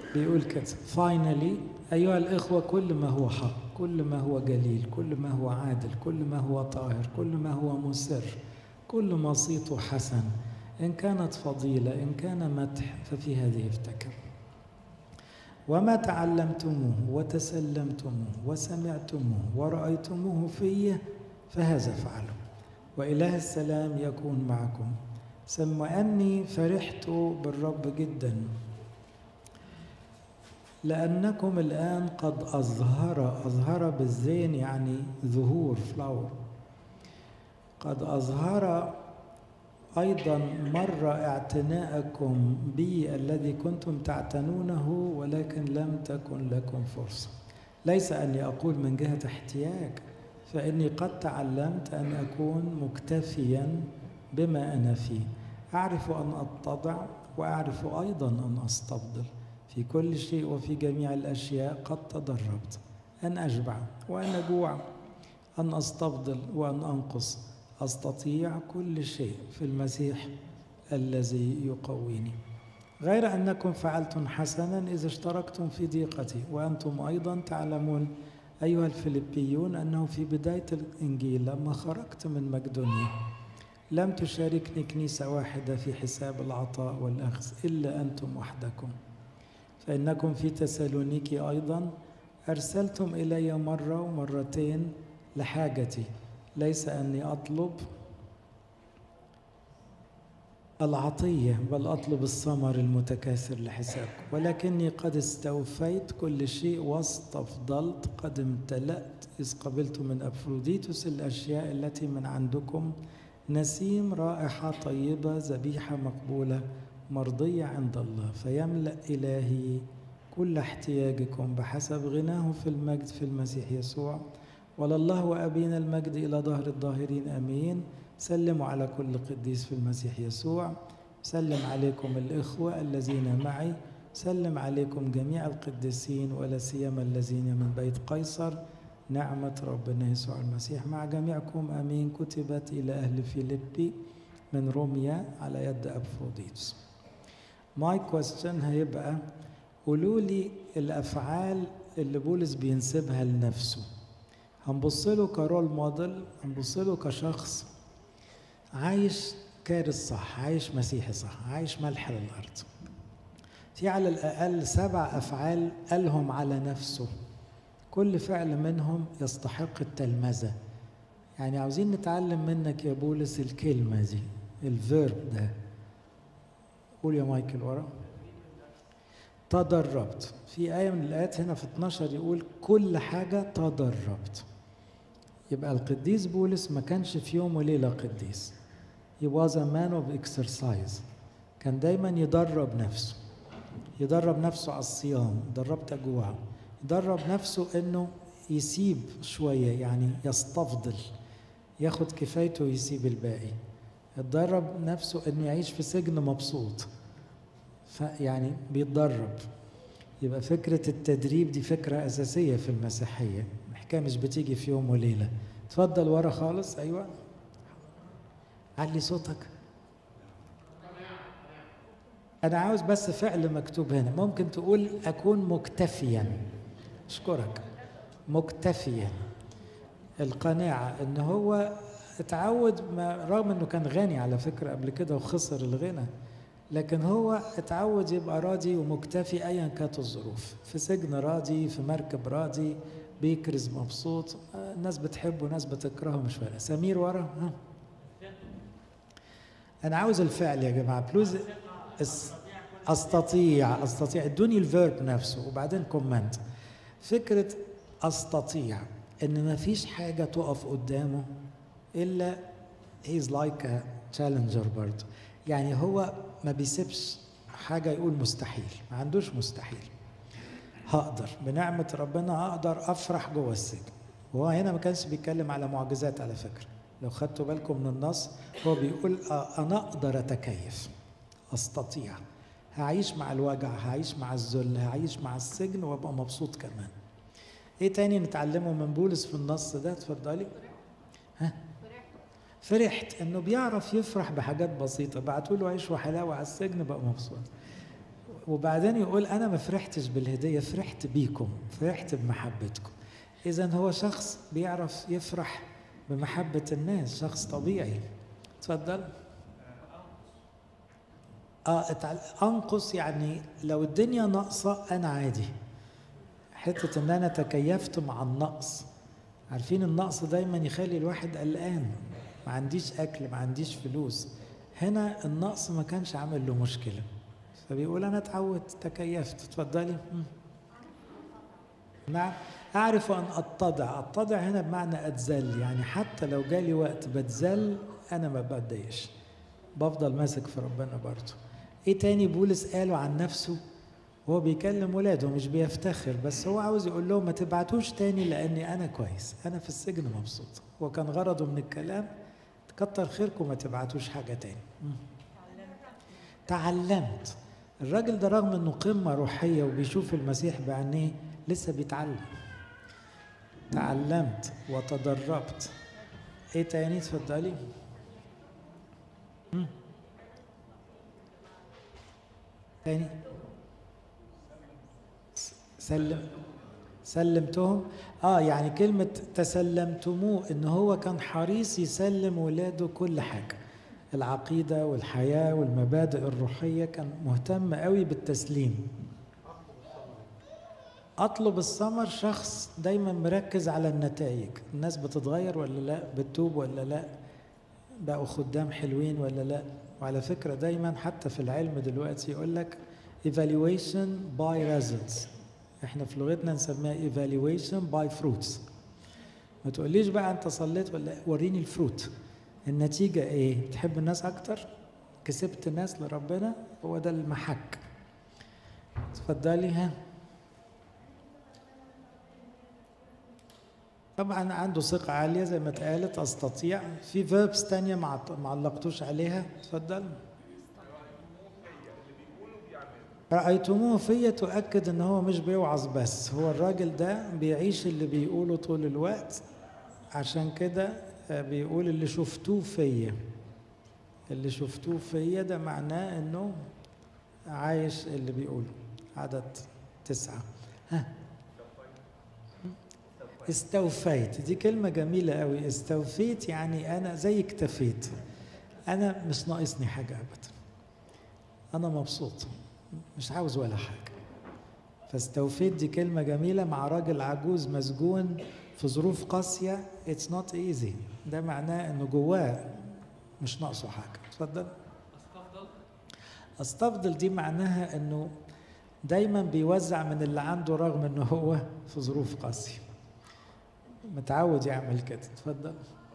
بيقول كده finally أيها الإخوة كل ما هو حق كل ما هو جليل كل ما هو عادل كل ما هو طاهر كل ما هو مسر كل ما صيته حسن إن كانت فضيلة إن كان مدح ففي هذه افتكر وما تعلمتموه وتسلمتموه وسمعتموه ورأيتموه في فهذا فعلوا وإله السلام يكون معكم ثم أني فرحت بالرب جدا لأنكم الآن قد أظهر أظهر بالزين يعني ظهور فلاور قد أظهر أيضا مر اعتناءكم بي الذي كنتم تعتنونه ولكن لم تكن لكم فرصة ليس أني أقول من جهة احتياج فإني قد تعلمت أن أكون مكتفيا بما أنا فيه أعرف أن أتضع وأعرف أيضا أن أستفضل في كل شيء وفي جميع الأشياء قد تدربت أن أشبع وأن أجوع أن أستفضل وأن أنقص أستطيع كل شيء في المسيح الذي يقويني غير أنكم فعلتم حسنا إذا اشتركتم في ضيقتي وأنتم أيضا تعلمون أيها الفيلبيون أنه في بداية الإنجيل لما خرجت من مقدونيا لم تشاركني كنيسة واحدة في حساب العطاء والأخذ إلا أنتم وحدكم فإنكم في تسالونيكي أيضا أرسلتم إلي مرة ومرتين لحاجتي ليس أني أطلب العطية بل أطلب الثمر المتكاثر لحسابكم ولكني قد استوفيت كل شيء واستفضلت قد امتلأت إذ قبلت من أفروديتوس الأشياء التي من عندكم نسيم رائحة طيبة ذبيحة مقبولة مرضية عند الله فيملأ إلهي كل احتياجكم بحسب غناه في المجد في المسيح يسوع ولله وأبينا المجد إلى ظهر الظاهرين أمين سلموا على كل قديس في المسيح يسوع سلم عليكم الإخوة الذين معي سلم عليكم جميع القديسين ولا سيما الذين من بيت قيصر نعمة ربنا يسوع المسيح مع جميعكم أمين كتبت إلى أهل فيليبي من روميا على يد أبفروديتس ماي كويستشن هيبقى قولوا لي الأفعال اللي بولس بينسبها لنفسه هنبص له كرول موديل هنبص له كشخص عايش كارث صح عايش مسيحي صح عايش ملح للأرض في على الأقل سبع أفعال قالهم على نفسه كل فعل منهم يستحق التلمذة يعني عاوزين نتعلم منك يا بولس الكلمة دي الفيرب ده قول يا مايكل ورا تدربت في آية من الآيات هنا في 12 يقول كل حاجة تدربت يبقى القديس بولس ما كانش في يوم وليلة قديس he was a man of exercise كان دايما يدرب نفسه يدرب نفسه على الصيام دربت أجوع يدرب نفسه انه يسيب شوية يعني يستفضل ياخد كفايته ويسيب الباقي يتدرب نفسه انه يعيش في سجن مبسوط فيعني بيتدرب يبقى فكرة التدريب دي فكرة أساسية في المسيحية الحكاية مش بتيجي في يوم وليلة اتفضل ورا خالص أيوة علي صوتك أنا عاوز بس فعل مكتوب هنا ممكن تقول أكون مكتفيا أشكرك مكتفيا القناعة إن هو اتعود ما رغم إنه كان غني على فكرة قبل كده وخسر الغنى لكن هو اتعود يبقى راضي ومكتفي أيا كانت الظروف في سجن راضي في مركب راضي بيكرز مبسوط الناس بتحبه ناس بتكرهه مش فارقة سمير ورا ها أنا عاوز الفعل يا جماعة بلوز استطيع استطيع ادوني الفيرب نفسه وبعدين كومنت فكره استطيع ان ما فيش حاجه تقف قدامه الا هيز لايك تشالنجر برضه يعني هو ما بيسيبش حاجه يقول مستحيل ما عندوش مستحيل هقدر بنعمه ربنا اقدر افرح جوه السجن وهو هنا ما كانش بيتكلم على معجزات على فكره لو خدتوا بالكم من النص هو بيقول انا اقدر اتكيف استطيع هعيش مع الوجع هعيش مع الذل هعيش مع السجن وابقى مبسوط كمان ايه تاني نتعلمه من بولس في النص ده اتفضلي ها فرحت انه بيعرف يفرح بحاجات بسيطه بعتوا له عيش وحلاوه على السجن بقى مبسوط وبعدين يقول انا ما فرحتش بالهديه فرحت بيكم فرحت بمحبتكم اذا هو شخص بيعرف يفرح بمحبه الناس شخص طبيعي اتفضل اه انقص يعني لو الدنيا ناقصه انا عادي حته ان انا تكيفت مع النقص عارفين النقص دايما يخلي الواحد قلقان ما عنديش اكل ما عنديش فلوس هنا النقص ما كانش عامل له مشكله فبيقول انا اتعودت تكيفت اتفضلي نعم اعرف ان اتضع اتضع هنا بمعنى اتذل يعني حتى لو جالي وقت بتذل انا ما بتضايقش بفضل ماسك في ربنا برضه ايه تاني بولس قاله عن نفسه هو بيكلم ولاده مش بيفتخر بس هو عاوز يقول لهم ما تبعتوش تاني لاني انا كويس انا في السجن مبسوط هو كان غرضه من الكلام كتر خيركم ما تبعتوش حاجه تاني تعلمت الراجل ده رغم انه قمه روحيه وبيشوف المسيح بعينيه لسه بيتعلم تعلمت وتدربت ايه تاني اتفضلي تاني سلم سلمتهم اه يعني كلمة تسلمتموه ان هو كان حريص يسلم ولاده كل حاجة العقيدة والحياة والمبادئ الروحية كان مهتم قوي بالتسليم اطلب الثمر شخص دايما مركز على النتائج الناس بتتغير ولا لا بتتوب ولا لا بقوا خدام حلوين ولا لا وعلى فكرة دايما حتى في العلم دلوقتي يقول لك evaluation by results احنا في لغتنا نسميها evaluation by fruits ما تقوليش بقى انت صليت ولا وريني الفروت النتيجة ايه تحب الناس اكتر كسبت الناس لربنا هو ده المحك اتفضلي ها طبعا عنده ثقة عالية زي ما اتقالت استطيع في فيربس تانية ما علقتوش عليها اتفضل رأيتموه فيا تؤكد ان هو مش بيوعظ بس هو الراجل ده بيعيش اللي بيقوله طول الوقت عشان كده بيقول اللي شفتوه فيا اللي شفتوه فيا ده معناه انه عايش اللي بيقوله عدد تسعة ها استوفيت دي كلمة جميلة قوي استوفيت يعني أنا زي اكتفيت أنا مش ناقصني حاجة أبدا أنا مبسوط مش عاوز ولا حاجة فاستوفيت دي كلمة جميلة مع راجل عجوز مسجون في ظروف قاسية it's not easy ده معناه انه جواه مش ناقصه حاجة اتفضل استفضل استفضل دي معناها انه دايما بيوزع من اللي عنده رغم انه هو في ظروف قاسية متعود يعمل كده اتفضل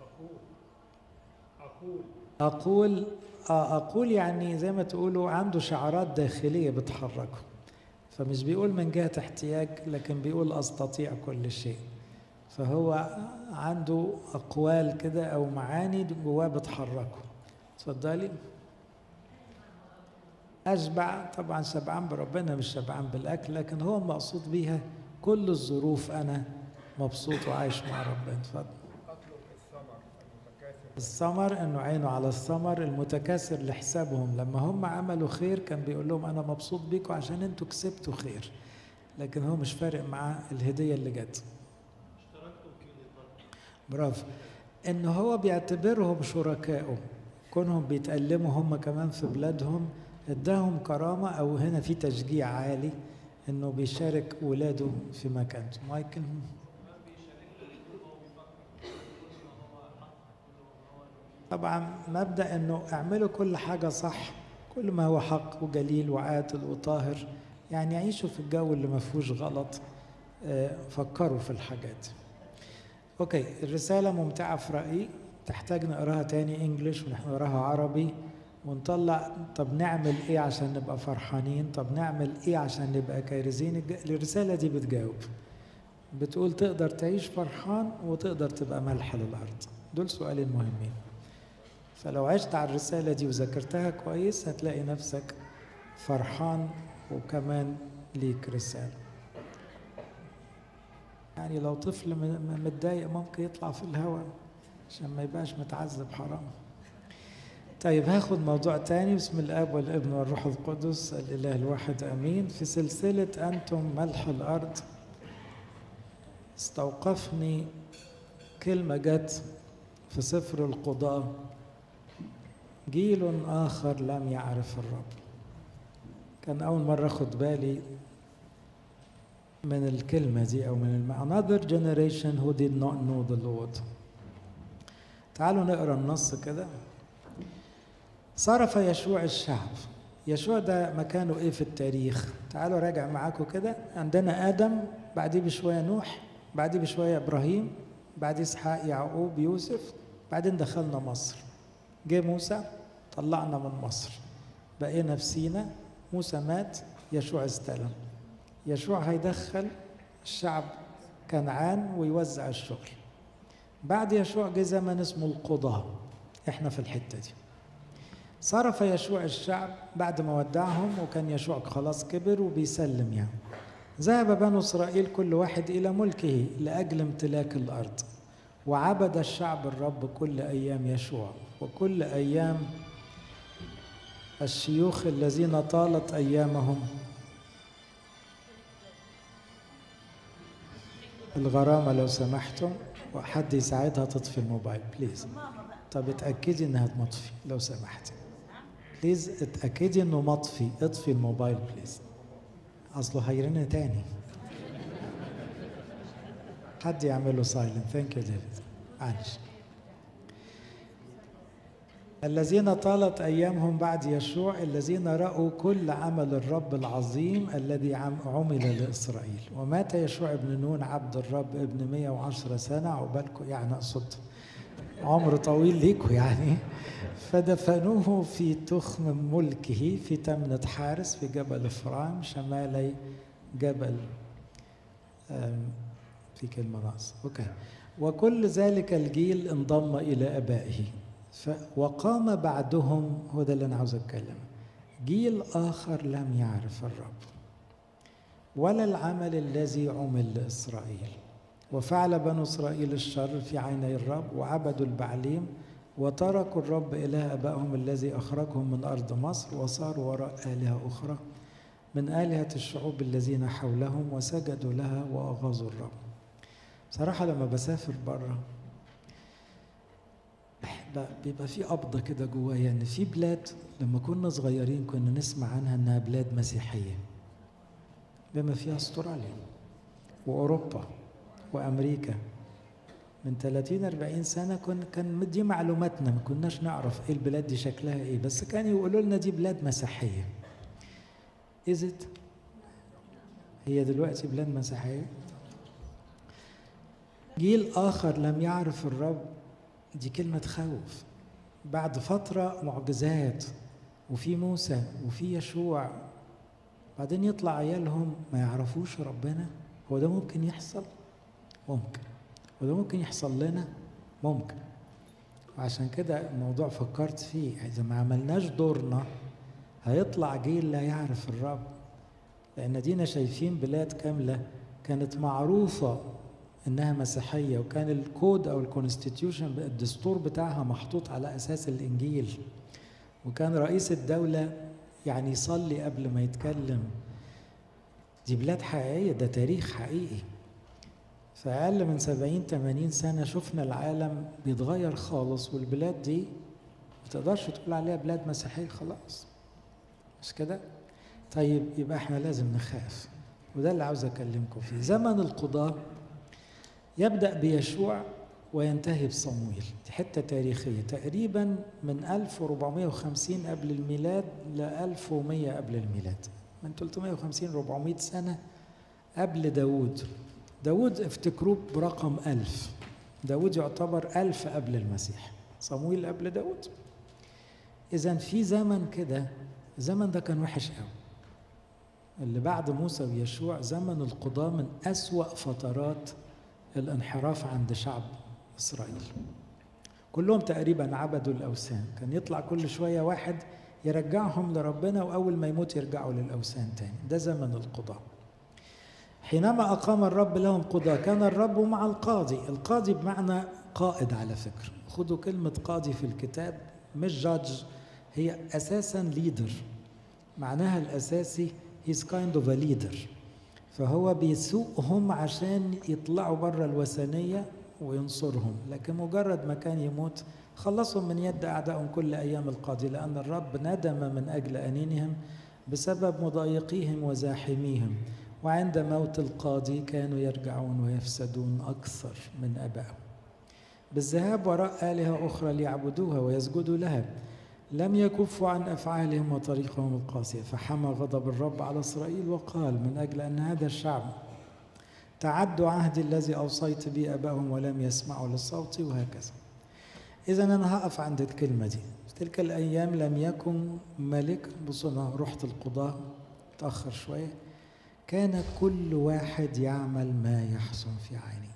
أقول أقول أقول يعني زي ما تقولوا عنده شعارات داخلية بتحركه فمش بيقول من جهة احتياج لكن بيقول أستطيع كل شيء فهو عنده أقوال كده أو معاني جواه بتحركه اتفضلي أشبع طبعا شبعان بربنا مش شبعان بالأكل لكن هو مقصود بيها كل الظروف أنا مبسوط وعايش مع ربنا اتفضل الثمر انه عينه على الثمر المتكاثر لحسابهم لما هم عملوا خير كان بيقول لهم انا مبسوط بيكم عشان انتوا كسبتوا خير لكن هو مش فارق معاه الهديه اللي جت برافو ان هو بيعتبرهم شركائه كونهم بيتألموا هم كمان في بلادهم اداهم كرامه او هنا في تشجيع عالي انه بيشارك ولاده في مكانته مايكل طبعا مبدا انه اعملوا كل حاجه صح كل ما هو حق وجليل وعادل وطاهر يعني عيشوا في الجو اللي ما فيهوش غلط فكروا في الحاجات اوكي الرساله ممتعه في رايي تحتاج نقراها تاني انجلش ونقراها عربي ونطلع طب نعمل ايه عشان نبقى فرحانين طب نعمل ايه عشان نبقى كارزين الرساله دي بتجاوب بتقول تقدر تعيش فرحان وتقدر تبقى ملح للارض دول سؤالين مهمين فلو عشت على الرسالة دي وذاكرتها كويس هتلاقي نفسك فرحان وكمان ليك رسالة يعني لو طفل متضايق ممكن يطلع في الهواء عشان ما يبقاش متعذب حرام طيب هاخد موضوع تاني بسم الاب والابن والروح القدس الاله الواحد امين في سلسله انتم ملح الارض استوقفني كلمه جت في سفر القضاه جيل اخر لم يعرف الرب كان اول مره اخد بالي من الكلمه دي او من الم... another generation who did not know the Lord تعالوا نقرا النص كده صرف يشوع الشعب يشوع ده مكانه ايه في التاريخ تعالوا راجع معاكم كده عندنا ادم بعديه بشويه نوح بعديه بشويه ابراهيم بعديه اسحاق يعقوب يوسف بعدين دخلنا مصر جه موسى طلعنا من مصر بقينا في سينا موسى مات يشوع استلم يشوع هيدخل الشعب كنعان ويوزع الشغل بعد يشوع جه زمن اسمه القضاة احنا في الحتة دي صرف يشوع الشعب بعد ما ودعهم وكان يشوع خلاص كبر وبيسلم يعني ذهب بنو اسرائيل كل واحد الى ملكه لاجل امتلاك الارض وعبد الشعب الرب كل ايام يشوع وكل ايام الشيوخ الذين طالت ايامهم الغرامه لو سمحتم وحد يساعدها تطفي الموبايل بليز طب اتاكدي انها مطفي لو سمحتي بليز اتاكدي انه مطفي اطفي الموبايل بليز اصله هيرن تاني حد يعمله سايلنت ثانك يو ديفيد معلش الذين طالت ايامهم بعد يشوع الذين راوا كل عمل الرب العظيم الذي عمل لاسرائيل ومات يشوع ابن نون عبد الرب ابن 110 سنه عقبالكم يعني اقصد عمر طويل ليكم يعني فدفنوه في تخم ملكه في تمنة حارس في جبل افرام شمالي جبل في كلمة ناقصة اوكي وكل ذلك الجيل انضم إلى أبائه وقام بعدهم هو ده اللي أنا عاوز أتكلم جيل آخر لم يعرف الرب ولا العمل الذي عمل لإسرائيل وفعل بنو إسرائيل الشر في عيني الرب وعبدوا البعليم وتركوا الرب إله أبائهم الذي أخرجهم من أرض مصر وصاروا وراء آلهة أخرى من آلهة الشعوب الذين حولهم وسجدوا لها وأغاظوا الرب صراحة لما بسافر بره بيبقى في قبضة كده جوايا إن في بلاد لما كنا صغيرين كنا نسمع عنها إنها بلاد مسيحية بما فيها استراليا وأوروبا وأمريكا من 30 40 سنة كن كان دي معلوماتنا ما كناش نعرف إيه البلاد دي شكلها إيه بس كانوا يقولوا لنا دي بلاد مسيحية Is it؟ هي دلوقتي بلاد مسيحية؟ جيل آخر لم يعرف الرب دي كلمة تخوف بعد فترة معجزات وفي موسى وفي يشوع بعدين يطلع عيالهم ما يعرفوش ربنا هو ده ممكن يحصل؟ ممكن وده ممكن يحصل لنا؟ ممكن وعشان كده الموضوع فكرت فيه إذا ما عملناش دورنا هيطلع جيل لا يعرف الرب لأن دينا شايفين بلاد كاملة كانت معروفة انها مسيحيه وكان الكود او الكونستيتيوشن الدستور بتاعها محطوط على اساس الانجيل وكان رئيس الدوله يعني يصلي قبل ما يتكلم دي بلاد حقيقيه ده تاريخ حقيقي في اقل من 70 80 سنه شفنا العالم بيتغير خالص والبلاد دي ما تقدرش تقول عليها بلاد مسيحيه خلاص مش كده طيب يبقى احنا لازم نخاف وده اللي عاوز اكلمكم فيه زمن القضاه يبدأ بيشوع وينتهي بصمويل دي حتة تاريخية تقريبا من 1450 قبل الميلاد ل 1100 قبل الميلاد من 350 400 سنة قبل داود داود افتكروه برقم ألف داود يعتبر ألف قبل المسيح صمويل قبل داود إذا في زمن كده الزمن ده كان وحش قوي اللي بعد موسى ويشوع زمن القضاة من أسوأ فترات الانحراف عند شعب إسرائيل كلهم تقريبا عبدوا الأوثان كان يطلع كل شوية واحد يرجعهم لربنا وأول ما يموت يرجعوا للأوثان تاني ده زمن القضاء حينما أقام الرب لهم قضاة كان الرب مع القاضي القاضي بمعنى قائد على فكرة خدوا كلمة قاضي في الكتاب مش جادج هي اساسا ليدر معناها الاساسي هيز كايند اوف ليدر فهو بيسوقهم عشان يطلعوا بره الوثنيه وينصرهم لكن مجرد ما كان يموت خلصهم من يد اعدائهم كل ايام القاضي لان الرب ندم من اجل انينهم بسبب مضايقيهم وزاحميهم وعند موت القاضي كانوا يرجعون ويفسدون اكثر من ابائهم بالذهاب وراء الهه اخرى ليعبدوها ويسجدوا لها لم يكفوا عن افعالهم وطريقهم القاسيه فحمى غضب الرب على اسرائيل وقال من اجل ان هذا الشعب تعدوا عهدي الذي اوصيت به ابائهم ولم يسمعوا لصوتي وهكذا اذا انا هقف عند الكلمه دي في تلك الايام لم يكن ملك بصوا انا رحت القضاه تاخر شويه كان كل واحد يعمل ما يحسن في عينه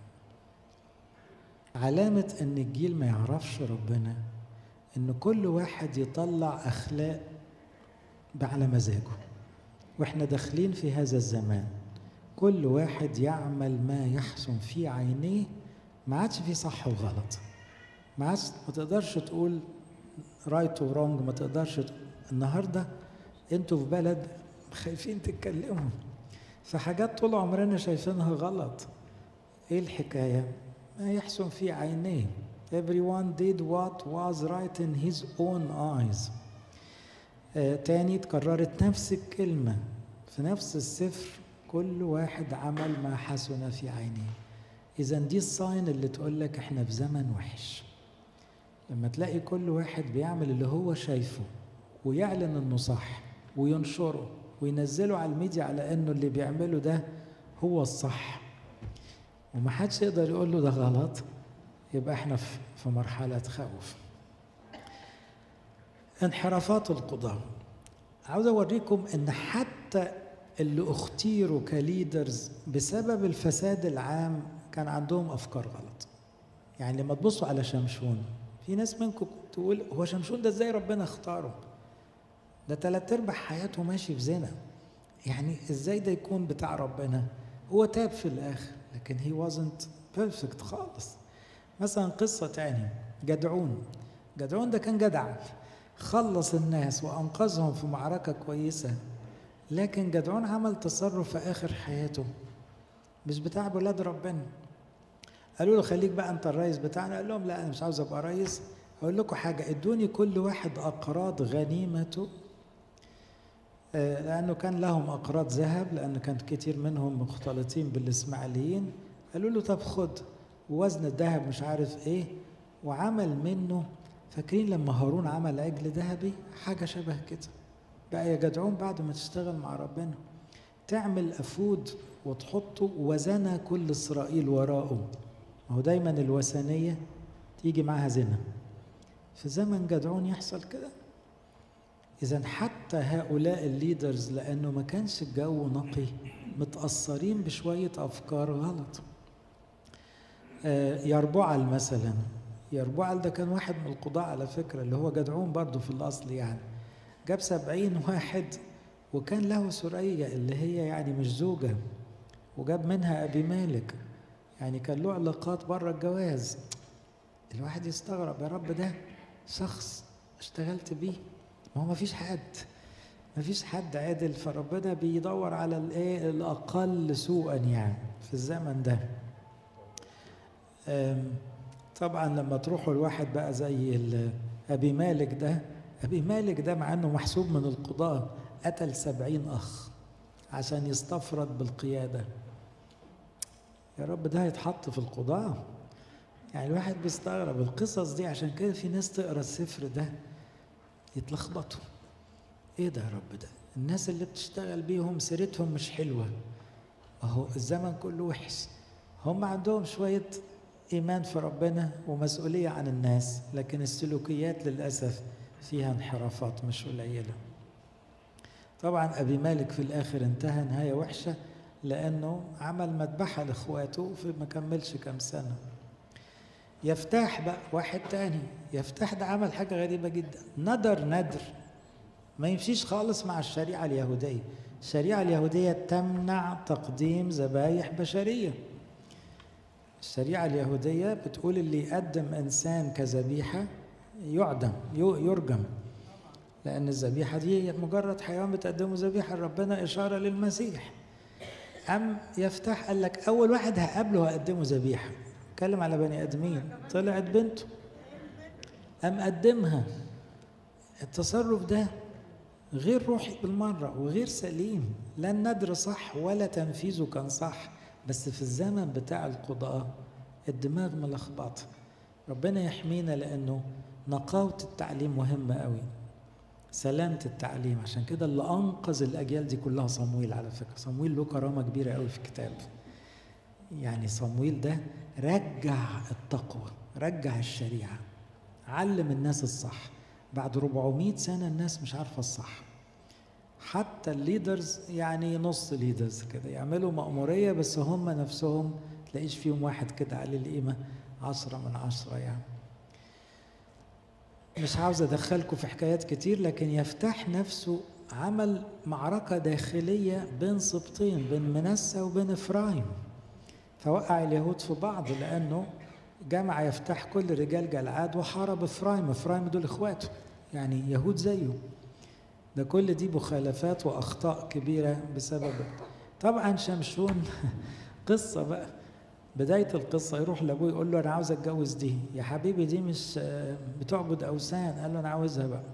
علامه ان الجيل ما يعرفش ربنا ان كل واحد يطلع اخلاق على مزاجه واحنا داخلين في هذا الزمان كل واحد يعمل ما يحسن في عينيه ما عادش في صح وغلط ما عادش ما تقدرش تقول رايت ورونج ما تقدرش تقول. النهارده انتوا في بلد خايفين تتكلموا في حاجات طول عمرنا شايفينها غلط ايه الحكايه ما يحسن في عينيه everyone did what was right in his own eyes آه تاني تكررت نفس الكلمة في نفس السفر كل واحد عمل ما حسن في عينيه إذا دي الساين اللي تقول لك إحنا في زمن وحش لما تلاقي كل واحد بيعمل اللي هو شايفه ويعلن إنه صح وينشره وينزله على الميديا على إنه اللي بيعمله ده هو الصح ومحدش يقدر يقول له ده غلط يبقى احنا في مرحلة خوف انحرافات القضاة عاوز اوريكم ان حتى اللي اختيروا كليدرز بسبب الفساد العام كان عندهم افكار غلط يعني لما تبصوا على شمشون في ناس منكم تقول هو شمشون ده ازاي ربنا اختاره ده تلات ارباع حياته ماشي في زنا يعني ازاي ده يكون بتاع ربنا هو تاب في الاخر لكن هي wasn't perfect خالص مثلا قصة تاني جدعون جدعون ده كان جدع خلص الناس وأنقذهم في معركة كويسة لكن جدعون عمل تصرف في آخر حياته مش بتاع ولاد ربنا قالوا له خليك بقى أنت الرئيس بتاعنا قال لهم لا أنا مش عاوز أبقى رئيس أقول لكم حاجة ادوني كل واحد أقراض غنيمته لأنه كان لهم أقراض ذهب لأن كان كتير منهم مختلطين بالإسماعيليين قالوا له طب خد ووزن الذهب مش عارف ايه وعمل منه فاكرين لما هارون عمل عجل ذهبي حاجة شبه كده بقى يا جدعون بعد ما تشتغل مع ربنا تعمل أفود وتحطه وزن كل إسرائيل وراءه ما هو دايما الوثنية تيجي معاها زنا في زمن جدعون يحصل كده إذا حتى هؤلاء الليدرز لأنه ما كانش الجو نقي متأثرين بشوية أفكار غلط يربعل مثلا يربعل ده كان واحد من القضاة على فكرة اللي هو جدعون برضه في الأصل يعني جاب سبعين واحد وكان له سرية اللي هي يعني مش زوجة وجاب منها أبي مالك يعني كان له علاقات بره الجواز الواحد يستغرب يا رب ده شخص اشتغلت بيه ما هو ما فيش حد ما فيش حد عادل فربنا بيدور على الايه الاقل سوءا يعني في الزمن ده طبعا لما تروحوا الواحد بقى زي أبي مالك ده أبي مالك ده مع أنه محسوب من القضاة قتل سبعين أخ عشان يستفرد بالقيادة يا رب ده هيتحط في القضاة يعني الواحد بيستغرب القصص دي عشان كده في ناس تقرا السفر ده يتلخبطوا ايه ده يا رب ده الناس اللي بتشتغل بيهم سيرتهم مش حلوة اهو الزمن كله وحش هم عندهم شوية إيمان في ربنا ومسؤولية عن الناس لكن السلوكيات للأسف فيها انحرافات مش قليلة طبعا أبي مالك في الآخر انتهى نهاية وحشة لأنه عمل مذبحة لإخواته في ما كملش كام سنة يفتح بقى واحد تاني يفتح ده عمل حاجة غريبة جدا ندر ندر ما يمشيش خالص مع الشريعة اليهودية الشريعة اليهودية تمنع تقديم ذبايح بشرية الشريعة اليهودية بتقول اللي يقدم إنسان كذبيحة يعدم يرجم لأن الذبيحة دي مجرد حيوان بتقدمه ذبيحة لربنا إشارة للمسيح أم يفتح قال لك أول واحد هقابله هقدمه ذبيحة اتكلم على بني آدمين طلعت بنته أم قدمها التصرف ده غير روحي بالمرة وغير سليم لا الندر صح ولا تنفيذه كان صح بس في الزمن بتاع القضاء الدماغ ملخبطة ربنا يحمينا لأنه نقاوة التعليم مهمة قوي سلامة التعليم عشان كده اللي أنقذ الأجيال دي كلها صمويل على فكرة صمويل له كرامة كبيرة قوي في الكتاب يعني صمويل ده رجع التقوى رجع الشريعة علم الناس الصح بعد 400 سنة الناس مش عارفة الصح حتى الليدرز يعني نص ليدرز كده يعملوا مأمورية بس هم نفسهم تلاقيش فيهم واحد كده عليه القيمة عشرة من عشرة يعني مش عاوز أدخلكم في حكايات كتير لكن يفتح نفسه عمل معركة داخلية بين سبطين بين منسى وبين إفرايم فوقع اليهود في بعض لأنه جمع يفتح كل رجال جلعاد وحارب إفرايم إفرايم دول إخواته يعني يهود زيه ده كل دي مخالفات وأخطاء كبيرة بسبب طبعا شمشون قصة بقى بداية القصة يروح لأبوه يقول له أنا عاوز أتجوز دي يا حبيبي دي مش بتعبد أوثان قال له أنا عاوزها بقى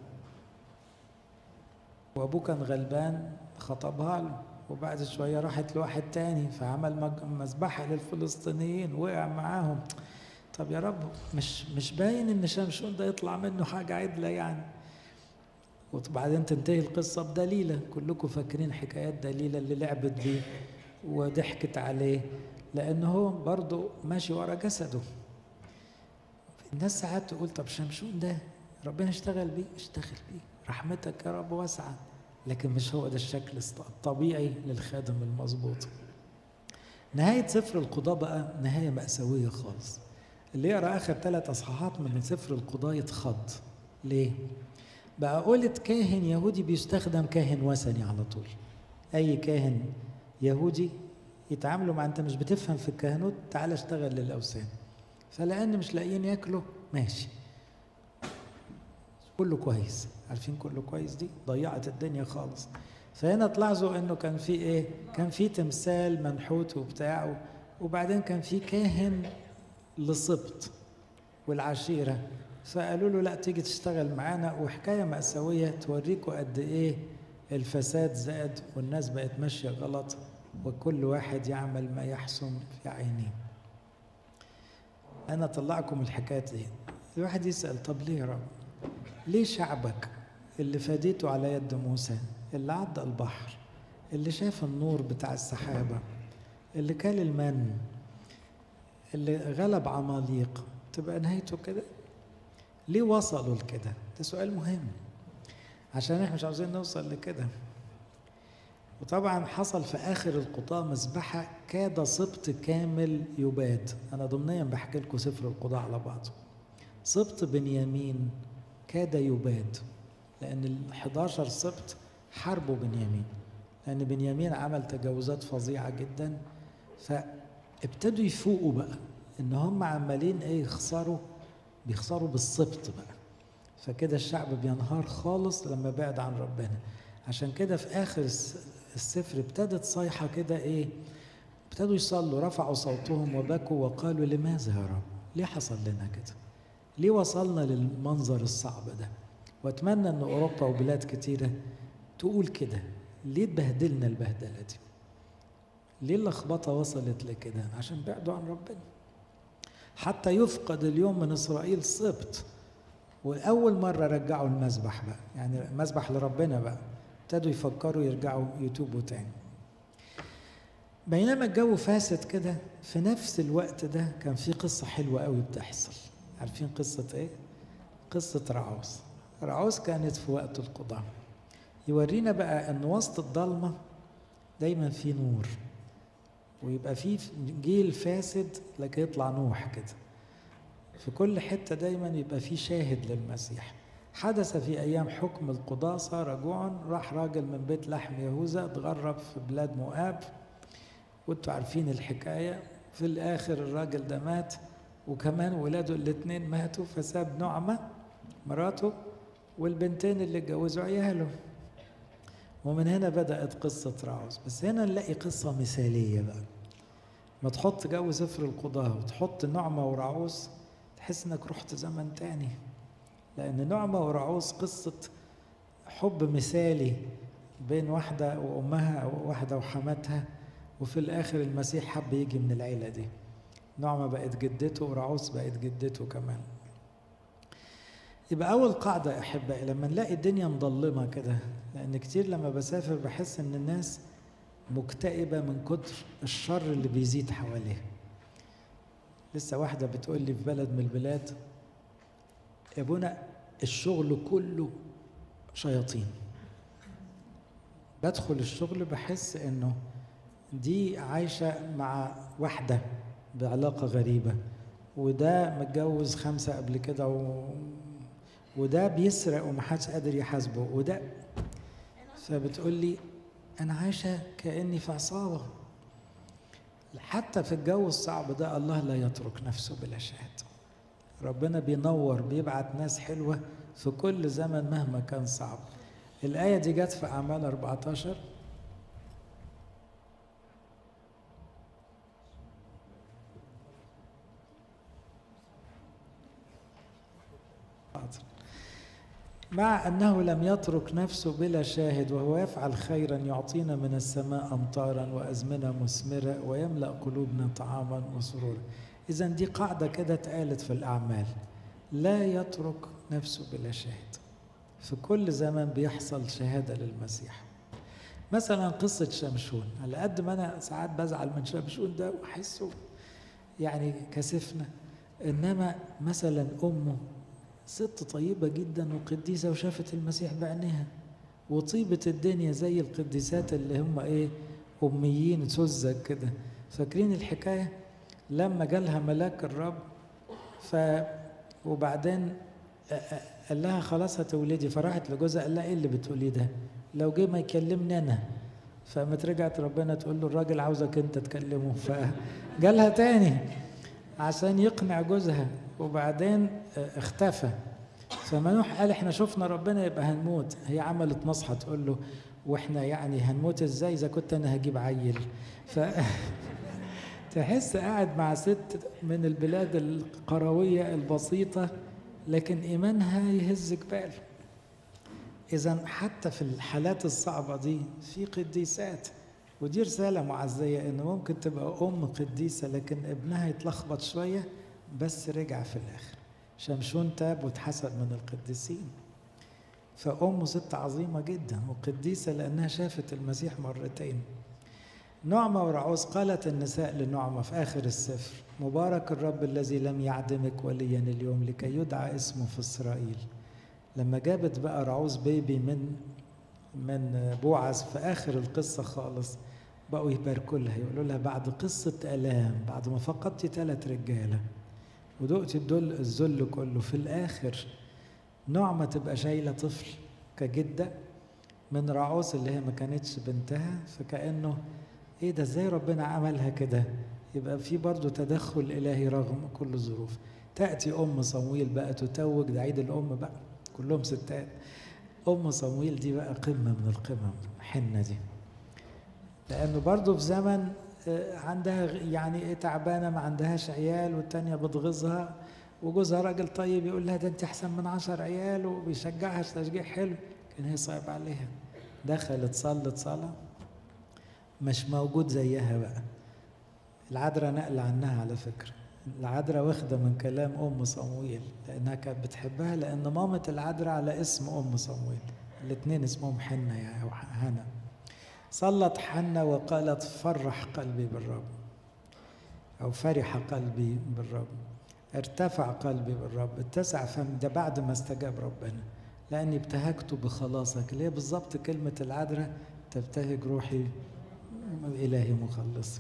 وأبوه كان غلبان خطبها له وبعد شوية راحت لواحد تاني فعمل مذبحة للفلسطينيين وقع معاهم طب يا رب مش مش باين ان شمشون ده يطلع منه حاجة عدلة يعني وبعدين تنتهي القصة بدليلة كلكم فاكرين حكايات دليلة اللي لعبت بيه وضحكت عليه لأنه هو برضه ماشي ورا جسده الناس ساعات تقول طب شمشون ده ربنا اشتغل بيه اشتغل بيه رحمتك يا رب واسعة لكن مش هو ده الشكل الطبيعي للخادم المظبوط نهاية سفر القضاء بقى نهاية مأساوية خالص اللي يقرأ آخر ثلاث أصحاحات من سفر القضاء يتخض ليه؟ بقى قولة كاهن يهودي بيستخدم كاهن وثني على طول أي كاهن يهودي يتعاملوا مع أنت مش بتفهم في الكهنوت تعال اشتغل للأوثان فلأن مش لاقيين ياكلوا ماشي كله كويس عارفين كله كويس دي ضيعت الدنيا خالص فهنا تلاحظوا انه كان في ايه كان في تمثال منحوت وبتاع وبعدين كان في كاهن للسبط والعشيره فقالوا له لا تيجي تشتغل معانا وحكايه مأساويه توريكوا قد ايه الفساد زاد والناس بقت ماشيه غلط وكل واحد يعمل ما يحسن في عينيه انا اطلعكم الحكايات دي الواحد يسال طب ليه يا رب ليه شعبك اللي فديته على يد موسى اللي عدى البحر اللي شاف النور بتاع السحابة اللي كل المن اللي غلب عماليق تبقى نهايته كده ليه وصلوا لكده ده سؤال مهم عشان احنا مش عاوزين نوصل لكده وطبعا حصل في اخر القضاء مذبحه كاد سبط كامل يباد انا ضمنيا بحكي لكم سفر القضاء على بعضه سبط بنيامين كاد يباد لأن ال 11 سبط حاربوا بنيامين لأن بنيامين عمل تجاوزات فظيعة جدا فابتدوا يفوقوا بقى إن هم عمالين إيه يخسروا بيخسروا بالسبط بقى فكده الشعب بينهار خالص لما بعد عن ربنا عشان كده في آخر السفر ابتدت صيحة كده إيه ابتدوا يصلوا رفعوا صوتهم وبكوا وقالوا لماذا يا رب ليه حصل لنا كده ليه وصلنا للمنظر الصعب ده واتمنى ان اوروبا وبلاد كتيره تقول كده ليه اتبهدلنا البهدله دي ليه اللخبطه وصلت لكده عشان بعدوا عن ربنا حتى يفقد اليوم من اسرائيل سبط واول مره رجعوا المذبح بقى يعني مذبح لربنا بقى ابتدوا يفكروا يرجعوا يتوبوا تاني بينما الجو فاسد كده في نفس الوقت ده كان في قصه حلوه قوي بتحصل عارفين قصة إيه؟ قصة رعوز رعوز كانت في وقت القضاء يورينا بقى أن وسط الضلمة دايما في نور ويبقى في جيل فاسد لكن يطلع نوح كده في كل حتة دايما يبقى في شاهد للمسيح حدث في أيام حكم القضاة صار جوع راح راجل من بيت لحم يهوذا اتغرب في بلاد مؤاب وانتوا عارفين الحكاية في الآخر الراجل ده مات وكمان ولاده الاثنين ماتوا فساب نعمة مراته والبنتين اللي اتجوزوا عياله ومن هنا بدأت قصة راعوز بس هنا نلاقي قصة مثالية بقى ما تحط جو سفر القضاء وتحط نعمة ورعوز تحس انك رحت زمن تاني لأن نعمة ورعوز قصة حب مثالي بين واحدة وأمها أو واحدة وحماتها وفي الآخر المسيح حب يجي من العيلة دي نعمة بقت جدته ورعوز بقت جدته كمان يبقى أول قاعدة أحبائي لما نلاقي الدنيا مظلمة كده لأن كتير لما بسافر بحس إن الناس مكتئبة من كتر الشر اللي بيزيد حواليها لسه واحدة بتقول لي في بلد من البلاد يا ابونا الشغل كله شياطين بدخل الشغل بحس انه دي عايشة مع واحدة بعلاقة غريبة وده متجوز خمسة قبل كده و... وده بيسرق ومحدش قادر يحاسبه وده فبتقول لي أنا عايشة كأني في عصابة حتى في الجو الصعب ده الله لا يترك نفسه بلا شهد ربنا بينور بيبعت ناس حلوة في كل زمن مهما كان صعب الآية دي جت في أعمال 14 مع أنه لم يترك نفسه بلا شاهد وهو يفعل خيرا يعطينا من السماء أمطارا وأزمنة مثمرة ويملأ قلوبنا طعاما وسرورا إذا دي قاعدة كده اتقالت في الأعمال لا يترك نفسه بلا شاهد في كل زمن بيحصل شهادة للمسيح مثلا قصة شمشون على قد ما أنا ساعات بزعل من شمشون ده وأحسه يعني كسفنا إنما مثلا أمه ست طيبة جدا وقديسة وشافت المسيح بعينها وطيبة الدنيا زي القديسات اللي هم ايه أميين سذج كده فاكرين الحكاية لما جالها ملاك الرب ف وبعدين قال لها خلاص هتولدي فراحت لجوزها قال لها ايه اللي بتقوليه ده لو جه ما يكلمني انا فقامت رجعت ربنا تقول له الراجل عاوزك انت تكلمه فجالها تاني عشان يقنع جوزها وبعدين اختفى فمنوح قال احنا شفنا ربنا يبقى هنموت هي عملت نصحة تقول له واحنا يعني هنموت ازاي اذا كنت انا هجيب عيل ف تحس قاعد مع ست من البلاد القروية البسيطة لكن إيمانها يهز جبال إذا حتى في الحالات الصعبة دي في قديسات ودي رسالة معزية إن ممكن تبقى أم قديسة لكن ابنها يتلخبط شوية بس رجع في الآخر شمشون تاب واتحسب من القديسين فأمه ست عظيمة جدا وقديسة لأنها شافت المسيح مرتين نعمة ورعوز قالت النساء لنعمة في آخر السفر مبارك الرب الذي لم يعدمك وليا اليوم لكي يدعى اسمه في إسرائيل لما جابت بقى رعوز بيبي من من بوعز في آخر القصة خالص بقوا يباركوا لها يقولوا لها بعد قصة آلام بعد ما فقدتي ثلاث رجالة ودقتي الدل الذل كله في الآخر نعمة تبقى شايلة طفل كجدة من رعوز اللي هي ما كانتش بنتها فكأنه ايه ده ازاي ربنا عملها كده يبقى في برضه تدخل الهي رغم كل الظروف تاتي ام صمويل بقى تتوج ده عيد الام بقى كلهم ستات ام صمويل دي بقى قمه من القمم حنه دي لانه برضه في زمن عندها يعني ايه تعبانه ما عندهاش عيال والتانيه بتغيظها وجوزها راجل طيب يقول لها ده انت احسن من عشر عيال وبيشجعها تشجيع حلو كان هي صعب عليها دخلت صلت صلاه مش موجود زيها بقى العذراء نقل عنها على فكرة العذراء واخدة من كلام أم صمويل لأنها كانت بتحبها لأن مامة العذراء على اسم أم صمويل الاثنين اسمهم حنة يعني أو هنا صلت حنة وقالت فرح قلبي بالرب أو فرح قلبي بالرب ارتفع قلبي بالرب اتسع فم ده بعد ما استجاب ربنا لأني ابتهجت بخلاصك اللي هي بالظبط كلمة العذراء تبتهج روحي إلهي مخلص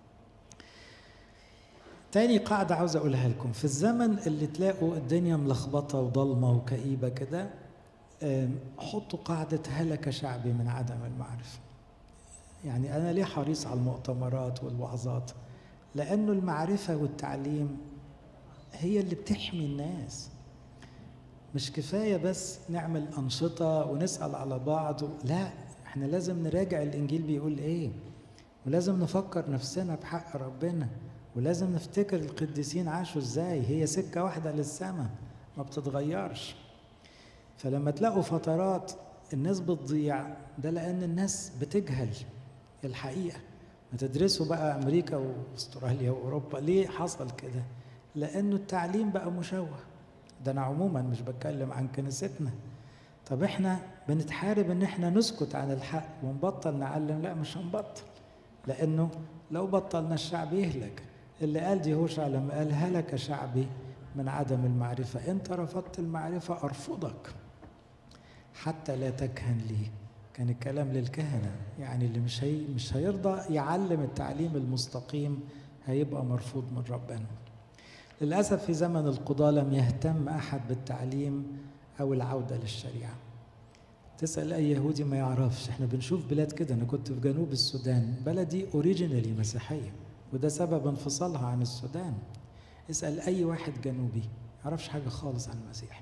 تاني قاعدة عاوز أقولها لكم في الزمن اللي تلاقوا الدنيا ملخبطة وضلمة وكئيبة كده حطوا قاعدة هلك شعبي من عدم المعرفة يعني أنا ليه حريص على المؤتمرات والوعظات لأنه المعرفة والتعليم هي اللي بتحمي الناس مش كفاية بس نعمل أنشطة ونسأل على بعض لا احنا لازم نراجع الإنجيل بيقول إيه ولازم نفكر نفسنا بحق ربنا ولازم نفتكر القديسين عاشوا ازاي هي سكة واحدة للسماء ما بتتغيرش فلما تلاقوا فترات الناس بتضيع ده لأن الناس بتجهل الحقيقة ما تدرسوا بقى أمريكا وأستراليا وأوروبا ليه حصل كده لأنه التعليم بقى مشوه ده أنا عموما مش بتكلم عن كنيستنا طب احنا بنتحارب ان احنا نسكت عن الحق ونبطل نعلم لا مش هنبطل لانه لو بطلنا الشعب يهلك اللي قال دي هوشع لما قال هلك شعبي من عدم المعرفة انت رفضت المعرفة ارفضك حتى لا تكهن لي كان الكلام للكهنة يعني اللي مش هي مش هيرضى يعلم التعليم المستقيم هيبقى مرفوض من ربنا للأسف في زمن القضاة لم يهتم أحد بالتعليم أو العودة للشريعة تسأل أي يهودي ما يعرفش احنا بنشوف بلاد كده أنا كنت في جنوب السودان بلدي أوريجينالي مسيحية وده سبب انفصالها عن السودان اسأل أي واحد جنوبي يعرفش حاجة خالص عن المسيح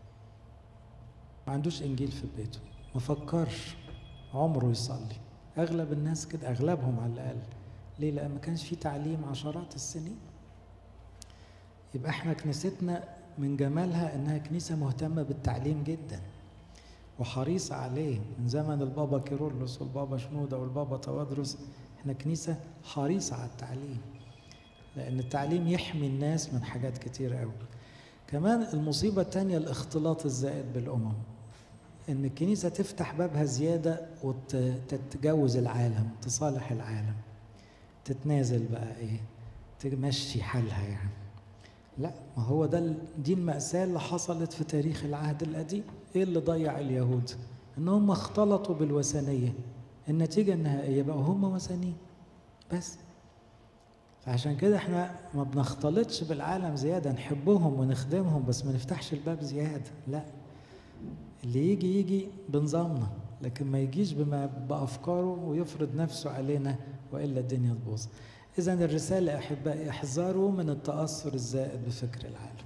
ما عندوش إنجيل في بيته ما فكرش عمره يصلي أغلب الناس كده أغلبهم على الأقل ليه؟ لأن ما كانش في تعليم عشرات السنين يبقى احنا كنيستنا من جمالها انها كنيسه مهتمه بالتعليم جدا وحريصه عليه من زمن البابا كيرلس والبابا شنوده والبابا توادرس احنا كنيسه حريصه على التعليم لان التعليم يحمي الناس من حاجات كتير قوي كمان المصيبه الثانيه الاختلاط الزائد بالامم ان الكنيسه تفتح بابها زياده وتتجوز العالم تصالح العالم تتنازل بقى ايه تمشي حالها يعني لا ما هو ده دي المأساة اللي حصلت في تاريخ العهد القديم ايه اللي ضيع اليهود ان هم اختلطوا بالوثنية النتيجة النهائية بقوا هم وثنيين بس فعشان كده احنا ما بنختلطش بالعالم زيادة نحبهم ونخدمهم بس ما نفتحش الباب زيادة لا اللي يجي يجي بنظامنا لكن ما يجيش بما بأفكاره ويفرض نفسه علينا وإلا الدنيا تبوظ إذا الرسالة أحبائي احذروا من التأثر الزائد بفكر العالم.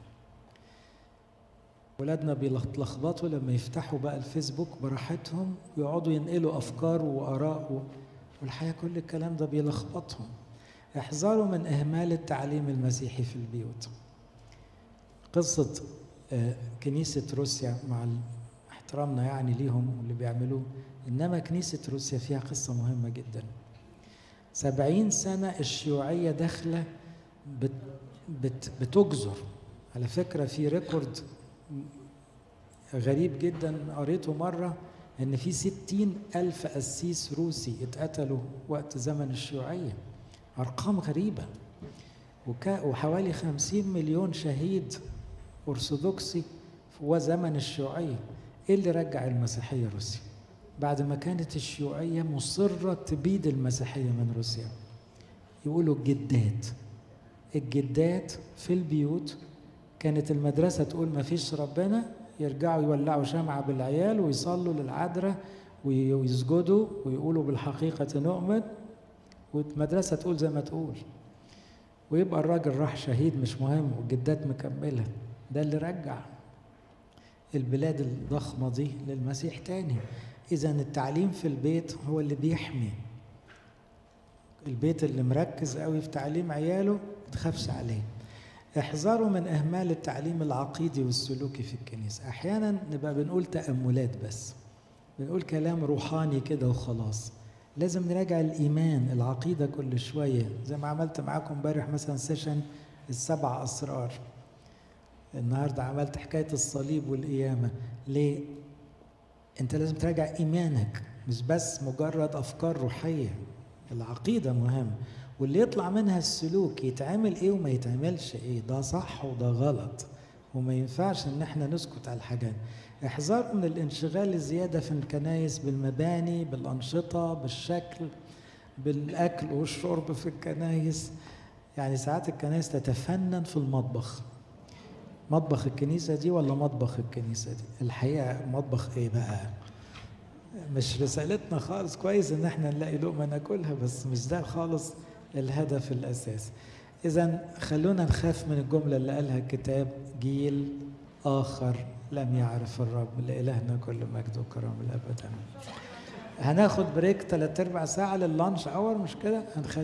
ولادنا بيلخبطوا لما يفتحوا بقى الفيسبوك براحتهم ويقعدوا ينقلوا أفكار وآراء والحقيقة كل الكلام ده بيلخبطهم. احذروا من إهمال التعليم المسيحي في البيوت. قصة كنيسة روسيا مع احترامنا يعني ليهم واللي بيعملوه إنما كنيسة روسيا فيها قصة مهمة جداً. سبعين سنة الشيوعية داخلة بت بت بتجزر على فكرة في ريكورد غريب جدا قريته مرة إن في ستين ألف قسيس روسي اتقتلوا وقت زمن الشيوعية أرقام غريبة وحوالي خمسين مليون شهيد أرثوذكسي في زمن الشيوعية إيه اللي رجع المسيحية روسيا؟ بعد ما كانت الشيوعية مصرة تبيد المسيحية من روسيا يقولوا الجدات الجدات في البيوت كانت المدرسة تقول ما فيش ربنا يرجعوا يولعوا شمعة بالعيال ويصلوا للعذراء ويسجدوا ويقولوا بالحقيقة نؤمن والمدرسة تقول زي ما تقول ويبقى الراجل راح شهيد مش مهم والجدات مكملة ده اللي رجع البلاد الضخمة دي للمسيح تاني إذا التعليم في البيت هو اللي بيحمي البيت اللي مركز قوي في تعليم عياله ما تخافش عليه احذروا من إهمال التعليم العقيدي والسلوكي في الكنيسة أحيانا نبقى بنقول تأملات بس بنقول كلام روحاني كده وخلاص لازم نراجع الإيمان العقيدة كل شوية زي ما عملت معاكم امبارح مثلا سيشن السبع أسرار النهاردة عملت حكاية الصليب والقيامة ليه؟ انت لازم تراجع ايمانك مش بس مجرد افكار روحيه العقيده مهم واللي يطلع منها السلوك يتعمل ايه وما يتعملش ايه ده صح وده غلط وما ينفعش ان احنا نسكت على الحاجات احذروا من الانشغال الزياده في الكنايس بالمباني بالانشطه بالشكل بالاكل والشرب في الكنايس يعني ساعات الكنايس تتفنن في المطبخ مطبخ الكنيسة دي ولا مطبخ الكنيسة دي الحقيقة مطبخ ايه بقى مش رسالتنا خالص كويس ان احنا نلاقي لقمة ناكلها بس مش ده خالص الهدف الاساسي اذا خلونا نخاف من الجملة اللي قالها الكتاب جيل آخر لم يعرف الرب لإلهنا كل مجد وكرم الأبد آمين هناخد بريك تلات أرباع ساعة لللانش أور مش كده هنخلي